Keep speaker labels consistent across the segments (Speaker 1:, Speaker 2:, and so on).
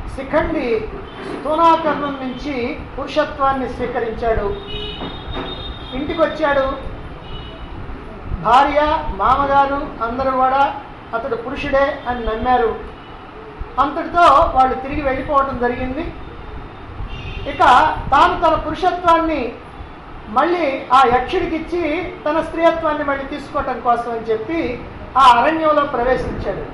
Speaker 1: శిఖండి స్థూనాకరణం నుంచి పురుషత్వాన్ని స్వీకరించాడు ఇంటికి వచ్చాడు భార్య మామగారు అందరూ కూడా అతడు పురుషుడే అని నమ్మారు అంతటితో వాళ్ళు తిరిగి వెళ్ళిపోవటం జరిగింది ఇక తాను తన పురుషత్వాన్ని మళ్ళీ ఆ యక్షుడికి ఇచ్చి తన స్త్రీయత్వాన్ని మళ్ళీ తీసుకోవటం కోసం అని చెప్పి ఆ అరణ్యంలో ప్రవేశించాడు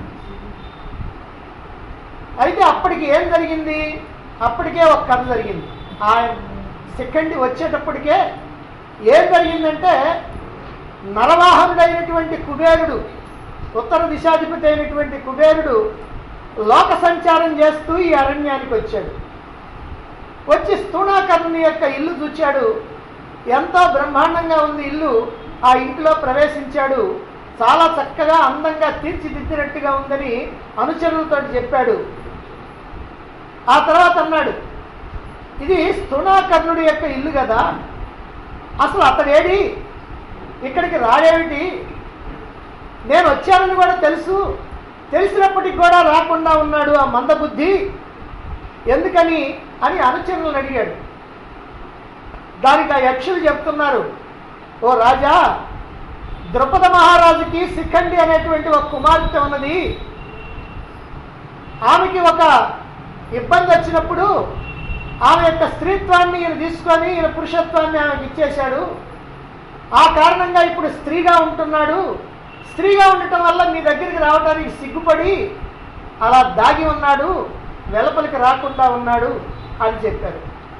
Speaker 1: అయితే అప్పటికి ఏం జరిగింది అప్పటికే ఒక కథ జరిగింది ఆ సెకండ్ వచ్చేటప్పటికే ఏం జరిగిందంటే నరవాహనుడైనటువంటి కుబేరుడు ఉత్తర దిశాధిపతి అయినటువంటి కుబేరుడు లోక సంచారం చేస్తూ ఈ అరణ్యానికి వచ్చాడు వచ్చి స్థూణాకర్ణుని యొక్క ఇల్లు చూచాడు ఎంతో బ్రహ్మాండంగా ఉంది ఇల్లు ఆ ఇంటిలో ప్రవేశించాడు చాలా చక్కగా అందంగా తీర్చిదిద్దినట్టుగా ఉందని అనుచరులతో చెప్పాడు ఆ తర్వాత అన్నాడు ఇది స్థూణాకర్ణుడి యొక్క ఇల్లు కదా అసలు అతడేడి ఇక్కడికి రాడేమిటి నేను వచ్చానని కూడా తెలుసు తెలిసినప్పటికి కూడా రాకుండా ఉన్నాడు ఆ మందబుద్ధి ఎందుకని అని అనుచరులను అడిగాడు దానికి ఆ యక్షులు చెప్తున్నారు ఓ రాజా ద్రుపద మహారాజుకి శిఖండి అనేటువంటి ఒక కుమార్తె ఉన్నది ఆమెకి ఒక ఇబ్బంది వచ్చినప్పుడు ఆమె యొక్క స్త్రీత్వాన్ని ఈయన తీసుకొని ఈయన పురుషత్వాన్ని ఆమెకి ఇచ్చేశాడు ఆ కారణంగా ఇప్పుడు స్త్రీగా ఉంటున్నాడు స్త్రీగా ఉండటం వల్ల మీ దగ్గరికి రావడానికి సిగ్గుపడి అలా దాగి ఉన్నాడు వెలపలికి రాకుండా ఉన్నాడు అని చెప్పారు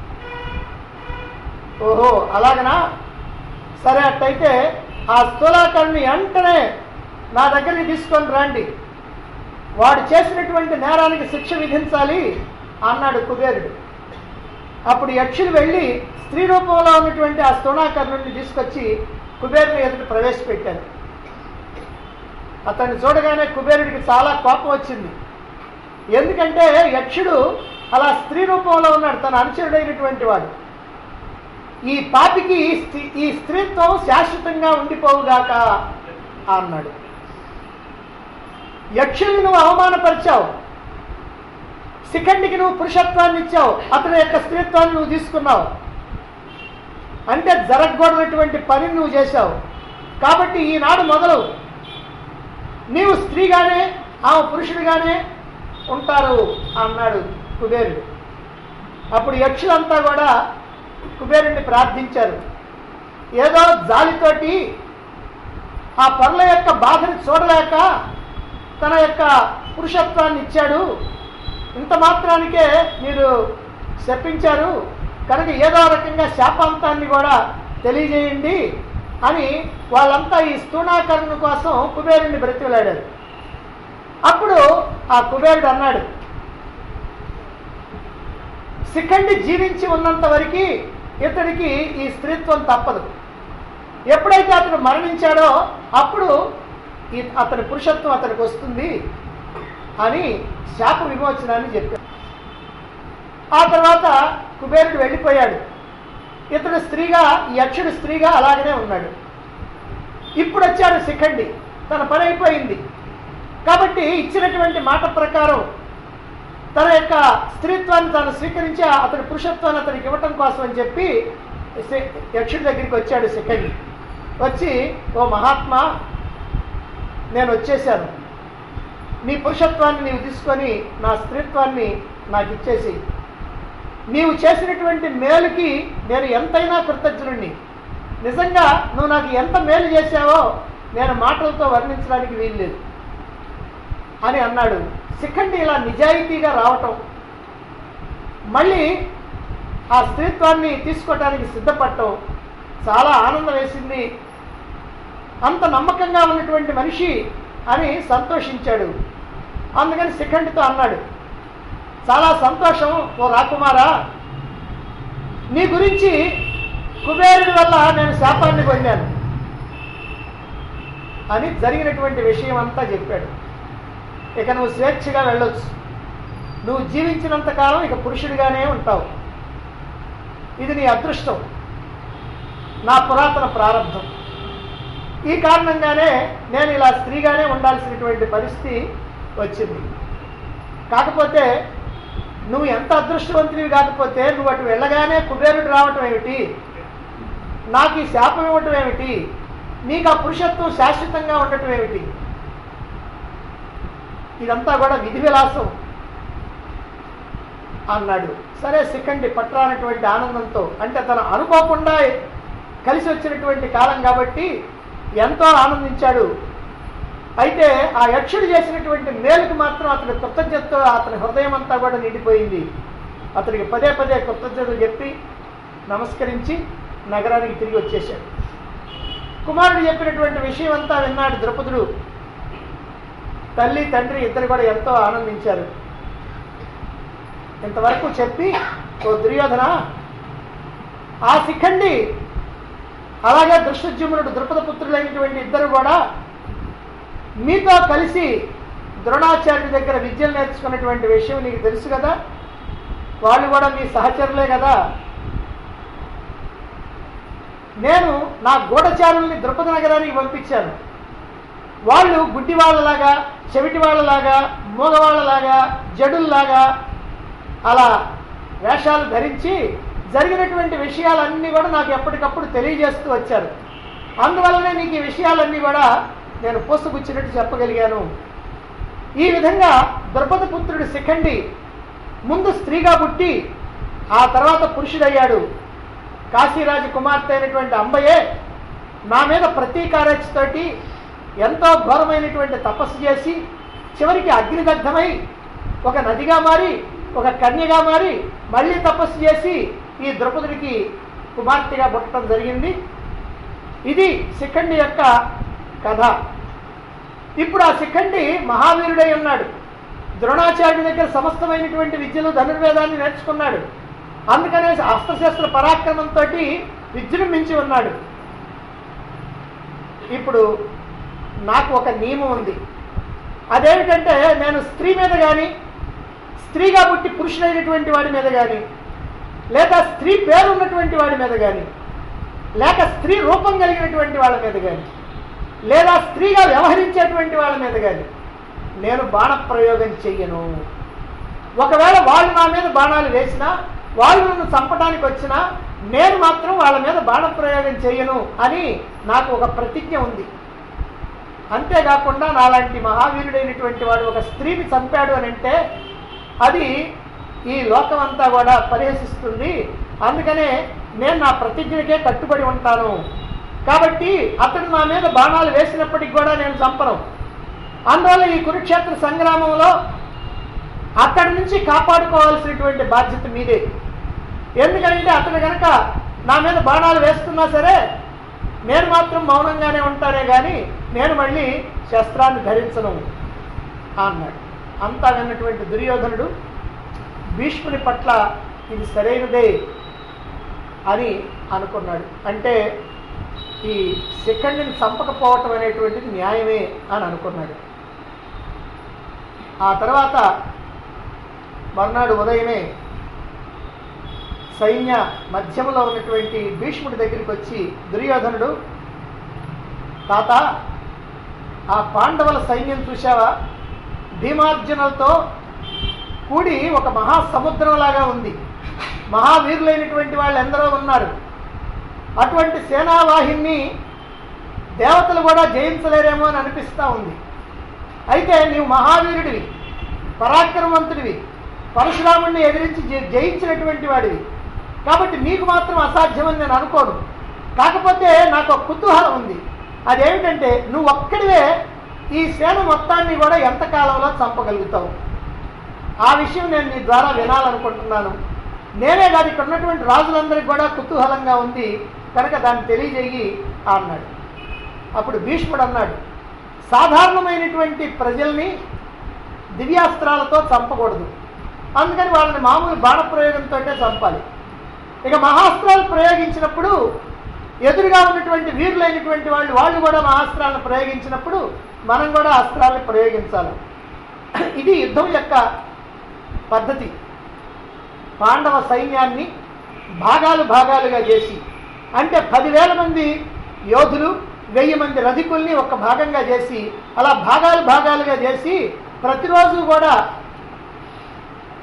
Speaker 1: ఓహో అలాగనా సరే అట్టయితే ఆ స్థూలాకరుని వెంటనే నా దగ్గరికి తీసుకొని రండి వాడు చేసినటువంటి నేరానికి శిక్ష విధించాలి అన్నాడు కుబేరుడు అప్పుడు యక్షులు వెళ్ళి స్త్రీ రూపంలో ఉన్నటువంటి ఆ స్థూణాకర్ణుడిని తీసుకొచ్చి కుబేరుని ఎదుట ప్రవేశపెట్టారు అతన్ని చూడగానే కుబేరుడికి చాలా కోపం వచ్చింది ఎందుకంటే యక్షుడు అలా స్త్రీ రూపంలో ఉన్నాడు తన అనుచరుడైనటువంటి వాడు ఈ పాపికి ఈ స్త్రీ- ఈ స్త్రీత్వం శాశ్వతంగా ఉండిపోవుగాక అన్నాడు యక్షుల్ని నువ్వు అవమానపరిచావు శిఖండికి నువ్వు పురుషత్వాన్ని ఇచ్చావు అతని యొక్క స్త్రీత్వాన్ని నువ్వు తీసుకున్నావు అంటే జరగకూడనటువంటి పని నువ్వు చేశావు కాబట్టి ఈనాడు మొదలు నీవు స్త్రీగానే ఆమె పురుషుడిగానే ఉంటారు అన్నాడు కుబేరుడు అప్పుడు యక్షులంతా కూడా కుబేరుణ్ణి ప్రార్థించారు ఏదో జాలితోటి ఆ పనుల యొక్క బాధని చూడలేక తన యొక్క పురుషత్వాన్ని ఇచ్చాడు ఇంత మాత్రానికే మీరు శపించారు కనుక ఏదో రకంగా శాపాంతాన్ని కూడా తెలియజేయండి అని వాళ్ళంతా ఈ స్థూణాకరణ కోసం కుబేరుణ్ణి బ్రతిలాడారు అప్పుడు ఆ కుబేరుడు అన్నాడు శిఖండి జీవించి ఉన్నంత వరకు ఇతడికి ఈ స్త్రీత్వం తప్పదు ఎప్పుడైతే అతను మరణించాడో అప్పుడు ఈ అతని పురుషత్వం అతనికి వస్తుంది అని శాప విమోచనాన్ని చెప్పాడు ఆ తర్వాత కుబేరుడు వెళ్ళిపోయాడు ఇతడు స్త్రీగా ఈ యక్షుడు స్త్రీగా అలాగనే ఉన్నాడు ఇప్పుడు వచ్చాడు శిఖండి తన పని అయిపోయింది కాబట్టి ఇచ్చినటువంటి మాట ప్రకారం తన యొక్క స్త్రీత్వాన్ని తాను స్వీకరించి అతడి పురుషత్వాన్ని అతనికి ఇవ్వటం కోసం అని చెప్పి శి- యక్షుడి దగ్గరికి వచ్చాడు శిఖండి వచ్చి ఓ మహాత్మా నేను వచ్చేసాను నీ పురుషత్వాన్ని నీవు తీసుకొని నా స్త్రీత్వాన్ని నాకు ఇచ్చేసి నీవు చేసినటువంటి మేలుకి నేను ఎంతైనా కృతజ్ఞుడిని నిజంగా నువ్వు నాకు ఎంత మేలు చేశావో నేను మాటలతో వర్ణించడానికి వీల్లేదు అని అన్నాడు శిఖండి ఇలా నిజాయితీగా రావటం మళ్ళీ ఆ స్త్రీత్వాన్ని తీసుకోవటానికి సిద్ధపడటం చాలా ఆనందం వేసింది అంత నమ్మకంగా ఉన్నటువంటి మనిషి అని సంతోషించాడు అందుకని శిఖండితో అన్నాడు చాలా సంతోషం ఓ రాకుమారా నీ గురించి కుబేరుడి వల్ల నేను శాపాన్ని పొందాను అని జరిగినటువంటి విషయం అంతా చెప్పాడు ఇక నువ్వు స్వేచ్ఛగా వెళ్ళొచ్చు నువ్వు జీవించినంత కాలం ఇక పురుషుడిగానే ఉంటావు ఇది నీ అదృష్టం నా పురాతన ప్రారంభం ఈ కారణంగానే నేను ఇలా స్త్రీగానే ఉండాల్సినటువంటి పరిస్థితి వచ్చింది కాకపోతే నువ్వు ఎంత అదృష్టవంతుడివి కాకపోతే నువ్వు అటు వెళ్ళగానే కుబేరుడు రావటం ఏమిటి నాకు ఈ శాపం ఇవ్వటం ఏమిటి నీకు ఆ పురుషత్వం శాశ్వతంగా ఉండటం ఏమిటి ఇదంతా కూడా విధి విలాసం అన్నాడు సరే సిక్కండి పట్టరానటువంటి ఆనందంతో అంటే తను అనుకోకుండా కలిసి వచ్చినటువంటి కాలం కాబట్టి ఎంతో ఆనందించాడు అయితే ఆ యక్షుడు చేసినటువంటి మేలుకు మాత్రం అతని కృతజ్ఞతతో అతని హృదయం అంతా కూడా నిండిపోయింది అతనికి పదే పదే కృతజ్ఞతలు చెప్పి నమస్కరించి నగరానికి తిరిగి వచ్చేశాడు కుమారుడు చెప్పినటువంటి విషయం అంతా విన్నాడు ద్రౌపదుడు తల్లి తండ్రి ఇద్దరు కూడా ఎంతో ఆనందించారు ఇంతవరకు చెప్పి ఓ దుర్యోధన ఆ శిఖండి అలాగే దృష్టజుమ్నుడు ద్రుపద పుత్రులైనటువంటి ఇద్దరు కూడా మీతో కలిసి ద్రోణాచార్యుడి దగ్గర విద్యలు నేర్చుకున్నటువంటి విషయం నీకు తెలుసు కదా వాళ్ళు కూడా మీ సహచరులే కదా నేను నా గూఢచారుల్ని ద్రుపద నగరానికి పంపించాను వాళ్ళు గుడ్డి వాళ్ళలాగా చెవిటి వాళ్ళలాగా మూగవాళ్ళలాగా జడుల్లాగా అలా వేషాలు ధరించి జరిగినటువంటి విషయాలన్నీ కూడా నాకు ఎప్పటికప్పుడు తెలియజేస్తూ వచ్చారు అందువల్లనే నీకు ఈ విషయాలన్నీ కూడా నేను పోసుగుచ్చినట్టు చెప్పగలిగాను ఈ విధంగా ద్రౌపద పుత్రుడు శిఖండి ముందు స్త్రీగా పుట్టి ఆ తర్వాత పురుషుడయ్యాడు కాశీరాజు కుమార్తె అయినటువంటి అంబయే నా మీద ప్రతీకారతోటి ఎంతో ఘోరమైనటువంటి తపస్సు చేసి చివరికి అగ్నిదగ్ధమై ఒక నదిగా మారి ఒక కన్యగా మారి మళ్ళీ తపస్సు చేసి ఈ ద్రౌపదుడికి కుమార్తెగా పుట్టడం జరిగింది ఇది శిఖండి యొక్క కథ ఇప్పుడు ఆ శిఖండి మహావీరుడై ఉన్నాడు ద్రోణాచార్యుడి దగ్గర సమస్తమైనటువంటి విద్యలు ధనుర్వేదాన్ని నేర్చుకున్నాడు అందుకనే అస్త్రశస్త్ర పరాక్రమంతో విజృంభించి ఉన్నాడు ఇప్పుడు నాకు ఒక నియమం ఉంది అదేమిటంటే నేను స్త్రీ మీద కానీ స్త్రీగా పుట్టి పురుషుడైనటువంటి వాడి మీద కానీ లేదా స్త్రీ పేరు ఉన్నటువంటి వాడి మీద కానీ లేక స్త్రీ రూపం కలిగినటువంటి వాళ్ళ మీద కానీ లేదా స్త్రీగా వ్యవహరించేటువంటి వాళ్ళ మీద కానీ నేను బాణప్రయోగం చెయ్యను ఒకవేళ వాళ్ళు నా మీద బాణాలు వేసినా వాళ్ళు నన్ను చంపడానికి వచ్చినా నేను మాత్రం వాళ్ళ మీద బాణప్రయోగం చెయ్యను అని నాకు ఒక ప్రతిజ్ఞ ఉంది అంతేకాకుండా నాలాంటి మహావీరుడైనటువంటి వాడు ఒక స్త్రీని చంపాడు అని అంటే అది ఈ లోకం అంతా కూడా పరిహసిస్తుంది అందుకనే నేను నా ప్రతిజ్ఞకే కట్టుబడి ఉంటాను కాబట్టి అతడు నా మీద బాణాలు వేసినప్పటికి కూడా నేను చంపను అందువల్ల ఈ కురుక్షేత్ర సంగ్రామంలో అక్కడి నుంచి కాపాడుకోవాల్సినటువంటి బాధ్యత మీదే ఎందుకంటే అతడు కనుక నా మీద బాణాలు వేస్తున్నా సరే నేను మాత్రం మౌనంగానే ఉంటానే కానీ నేను మళ్ళీ శస్త్రాన్ని ధరించను అన్నాడు అంతా విన్నటువంటి దుర్యోధనుడు భీష్ముని పట్ల ఇది సరైనదే అని అనుకున్నాడు అంటే ఈ శిఖండిని చంపకపోవటం అనేటువంటిది న్యాయమే అని అనుకున్నాడు ఆ తర్వాత మర్నాడు ఉదయమే సైన్య మధ్యములో ఉన్నటువంటి భీష్ముడి దగ్గరికి వచ్చి దుర్యోధనుడు తాత ఆ పాండవుల సైన్యం చూశావా భీమార్జునులతో కూడి ఒక మహాసముద్రంలాగా ఉంది మహావీరులైనటువంటి వాళ్ళు ఎందరో ఉన్నారు అటువంటి సేనావాహిని దేవతలు కూడా జయించలేరేమో అని అనిపిస్తూ ఉంది అయితే నీవు మహావీరుడివి పరాక్రమవంతుడివి పరశురాముడిని ఎదిరించి జ- జయించినటువంటి వాడివి కాబట్టి నీకు మాత్రం అసాధ్యమని నేను అనుకోను కాకపోతే నాకు ఒక కుతూహలం ఉంది అదేమిటంటే నువ్వు ఒక్కడివే ఈ సేన మొత్తాన్ని కూడా ఎంత కాలంలో చంపగలుగుతావు ఆ విషయం నేను నీ ద్వారా వినాలనుకుంటున్నాను నేనే కాదు ఇక్కడ ఉన్నటువంటి రాజులందరికీ కూడా కుతూహలంగా ఉంది కనుక దాన్ని తెలియజేయి అన్నాడు అప్పుడు భీష్ముడు అన్నాడు సాధారణమైనటువంటి ప్రజల్ని దివ్యాస్త్రాలతో చంపకూడదు అందుకని వాళ్ళని మామూలు బాణప్రయోగంతో చంపాలి ఇక మహాస్త్రాలు ప్రయోగించినప్పుడు ఎదురుగా ఉన్నటువంటి వీరులైనటువంటి వాళ్ళు వాళ్ళు కూడా మహాస్త్రాలను ప్రయోగించినప్పుడు మనం కూడా అస్త్రాలను ప్రయోగించాలి ఇది యుద్ధం యొక్క పద్ధతి పాండవ సైన్యాన్ని భాగాలు భాగాలుగా చేసి అంటే పదివేల మంది యోధులు వెయ్యి మంది రధికుల్ని ఒక భాగంగా చేసి అలా భాగాలు భాగాలుగా చేసి ప్రతిరోజు కూడా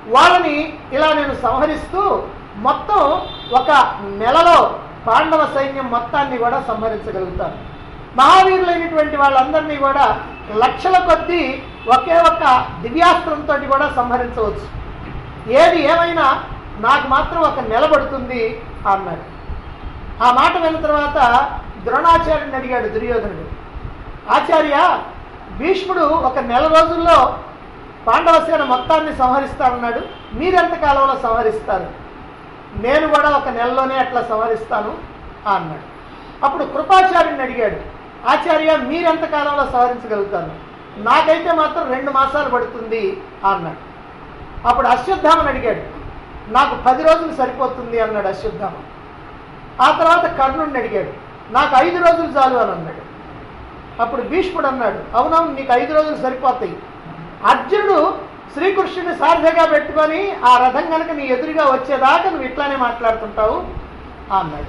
Speaker 1: వాళ్ళని ఇలా నేను సంహరిస్తూ మొత్తం ఒక నెలలో పాండవ సైన్యం మొత్తాన్ని కూడా సంహరించగలుగుతాను మహావీరులైనటువంటి వాళ్ళందరినీ కూడా లక్షల కొద్దీ ఒకే ఒక్క దివ్యాస్త్రంతో కూడా సంహరించవచ్చు ఏది ఏమైనా నాకు మాత్రం ఒక నిలబడుతుంది అన్నాడు ఆ మాట విన్న తర్వాత ద్రోణాచార్యుని అడిగాడు దుర్యోధనుడు ఆచార్య భీష్ముడు ఒక నెల రోజుల్లో పాండవ సేన మొత్తాన్ని సంహరిస్తానన్నాడు మీరెంత కాలంలో సంహరిస్తారు నేను కూడా ఒక నెలలోనే అట్లా సంహరిస్తాను అన్నాడు అప్పుడు కృపాచార్యుని అడిగాడు ఆచార్య మీరెంత కాలంలో సంహరించగలుగుతాను నాకైతే మాత్రం రెండు మాసాలు పడుతుంది అన్నాడు అప్పుడు అశ్వత్థామని అడిగాడు నాకు పది రోజులు సరిపోతుంది అన్నాడు అశ్వత్థామ ఆ తర్వాత కర్ణుడిని అడిగాడు నాకు ఐదు రోజులు చాలు అని అన్నాడు అప్పుడు భీష్ముడు అన్నాడు అవునవును నీకు ఐదు రోజులు సరిపోతాయి అర్జునుడు శ్రీకృష్ణుని సారథిగా పెట్టుకొని ఆ రథం కనుక నీ ఎదురుగా వచ్చేదాకా నువ్వు ఇట్లానే మాట్లాడుతుంటావు అన్నాడు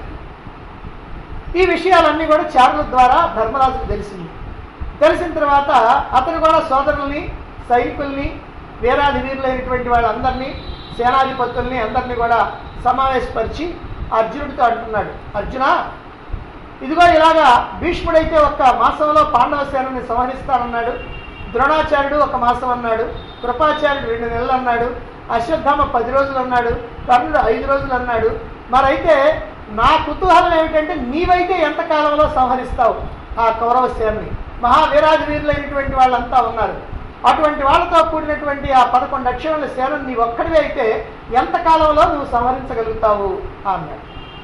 Speaker 1: ఈ విషయాలన్నీ కూడా చారుల ద్వారా ధర్మరాజుకు తెలిసింది తెలిసిన తర్వాత అతను కూడా సోదరుల్ని సైనికుల్ని వీరాది వీరులైనటువంటి వాళ్ళందరినీ సేనాధిపతుల్ని అందరినీ కూడా సమావేశపరిచి అర్జునుడితో అంటున్నాడు అర్జున ఇదిగో ఇలాగా భీష్ముడైతే ఒక్క మాసంలో పాండవ సేనని సంహరిస్తానన్నాడు ద్రోణాచార్యుడు ఒక మాసం అన్నాడు కృపాచార్యుడు రెండు నెలలు అన్నాడు అశ్వత్థామ పది రోజులు అన్నాడు కర్ణుడు ఐదు రోజులు అన్నాడు మరైతే నా కుతూహలం ఏమిటంటే నీవైతే ఎంత కాలంలో సంహరిస్తావు ఆ కౌరవ సేనని మహావీరాజ వీరులైనటువంటి వాళ్ళంతా ఉన్నారు అటువంటి వాళ్ళతో కూడినటువంటి ఆ పదకొండు అక్షరాల సేనని నీ ఒక్కడివే అయితే ఎంత కాలంలో నువ్వు సంహరించగలుగుతావు అన్నాడు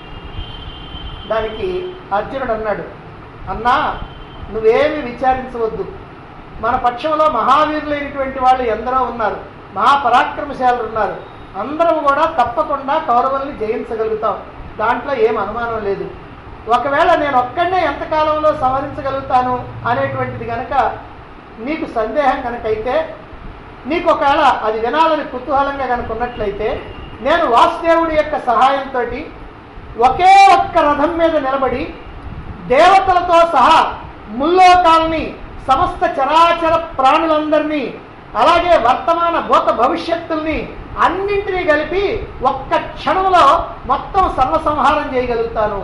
Speaker 1: దానికి అర్జునుడు అన్నాడు అన్నా నువ్వేమి విచారించవద్దు మన పక్షంలో మహావీరులైనటువంటి వాళ్ళు ఎందరో ఉన్నారు మహాపరాక్రమశాలు ఉన్నారు అందరం కూడా తప్పకుండా కౌరవుల్ని జయించగలుగుతాం దాంట్లో ఏం అనుమానం లేదు ఒకవేళ నేను ఒక్కడనే ఎంతకాలంలో సంహరించగలుగుతాను అనేటువంటిది కనుక నీకు సందేహం కనుకైతే నీకు ఒకవేళ అది వినాలని కుతూహలంగా కనుక ఉన్నట్లయితే నేను వాసుదేవుడి యొక్క సహాయంతో ఒకే ఒక్క రథం మీద నిలబడి దేవతలతో సహా ముల్లోకాలని సమస్త చరాచర ప్రాణులందరినీ అలాగే వర్తమాన భూత భవిష్యత్తుల్ని అన్నింటినీ కలిపి ఒక్క క్షణంలో మొత్తం సర్వసంహారం చేయగలుగుతాను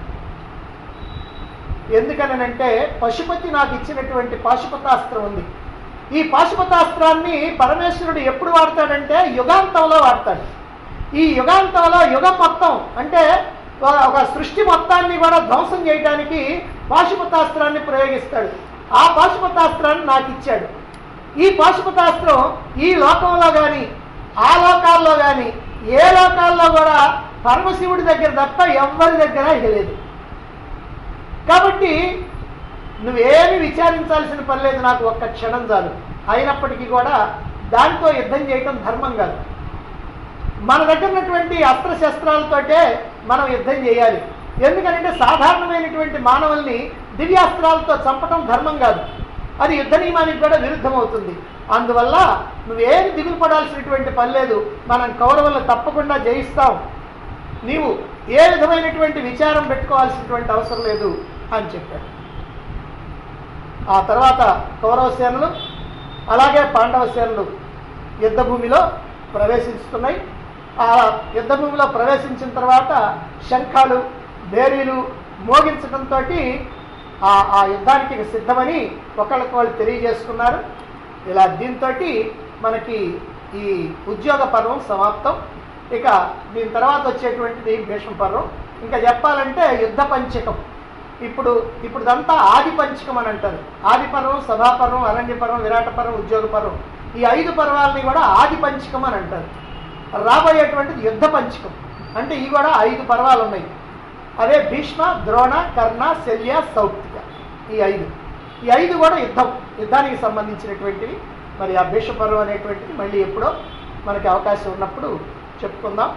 Speaker 1: ఎందుకనంటే పశుపతి నాకు ఇచ్చినటువంటి పాశుపతాస్త్రం ఉంది ఈ పాశుపతాస్త్రాన్ని పరమేశ్వరుడు ఎప్పుడు వాడతాడంటే యుగాంతంలో వాడతాడు ఈ యుగాంతంలో యుగం మొత్తం అంటే ఒక- ఒక సృష్టి మొత్తాన్ని కూడా ధ్వంసం చేయడానికి పాశుపతాస్త్రాన్ని ప్రయోగిస్తాడు ఆ పాశుపతాస్త్రాన్ని నాకు ఇచ్చాడు ఈ పాశుపతాస్త్రం ఈ లోకంలో కానీ ఆ లోకాల్లో కానీ ఏ లోకాల్లో కూడా పరమశివుడి దగ్గర తప్ప ఎవ్వరి దగ్గర ఇక లేదు కాబట్టి నువ్వేమి విచారించాల్సిన పని లేదు నాకు ఒక్క క్షణం చాలు అయినప్పటికీ కూడా దాంతో యుద్ధం చేయటం ధర్మం కాదు మన దగ్గర ఉన్నటువంటి అస్త్రశస్త్రాలతోటే మనం యుద్ధం చేయాలి ఎందుకంటే సాధారణమైనటువంటి మానవుల్ని దివ్యాస్త్రాలతో చంపటం ధర్మం కాదు అది యుద్ధ నియమానికి కూడా విరుద్ధం అవుతుంది అందువల్ల నువ్వేమి దిగులు పడాల్సినటువంటి పని లేదు మనం కౌరవులను తప్పకుండా జయిస్తాం నీవు ఏ విధమైనటువంటి విచారం పెట్టుకోవాల్సినటువంటి అవసరం లేదు అని చెప్పాడు ఆ తర్వాత కౌరవ సేనలు అలాగే పాండవ సేనలు యుద్ధ భూమిలో ప్రవేశిస్తున్నాయి ఆ యుద్ధ భూమిలో ప్రవేశించిన తర్వాత శంఖాలు బేరీలు మోగించడంతో ఆ ఆ యుద్ధానికి ఇక సిద్ధమని ఒకళ్ళకి వాళ్ళు తెలియజేసుకున్నారు ఇలా దీంతో మనకి ఈ ఉద్యోగ పర్వం సమాప్తం ఇక దీని తర్వాత వచ్చేటువంటిది భీష్మ పర్వం ఇంకా చెప్పాలంటే యుద్ధ పంచకం ఇప్పుడు ఇప్పుడు ఇదంతా ఆది పంచకం అని అంటారు ఆది పర్వం సభాపర్వం అరణ్య పర్వం విరాట పర్వం ఉద్యోగ పర్వం ఈ ఐదు పర్వాలని కూడా ఆది పంచకం అని అంటారు రాబోయేటువంటిది యుద్ధ పంచకం అంటే ఇవి కూడా ఐదు పర్వాలు ఉన్నాయి అవే భీష్మ ద్రోణ కర్ణ శల్య సౌప్తిక ఈ ఐదు ఈ ఐదు కూడా యుద్ధం యుద్ధానికి సంబంధించినటువంటివి మరి ఆ భీష్మ పర్వం అనేటువంటిది మళ్ళీ ఎప్పుడో మనకి అవకాశం ఉన్నప్పుడు చెప్పుకుందాం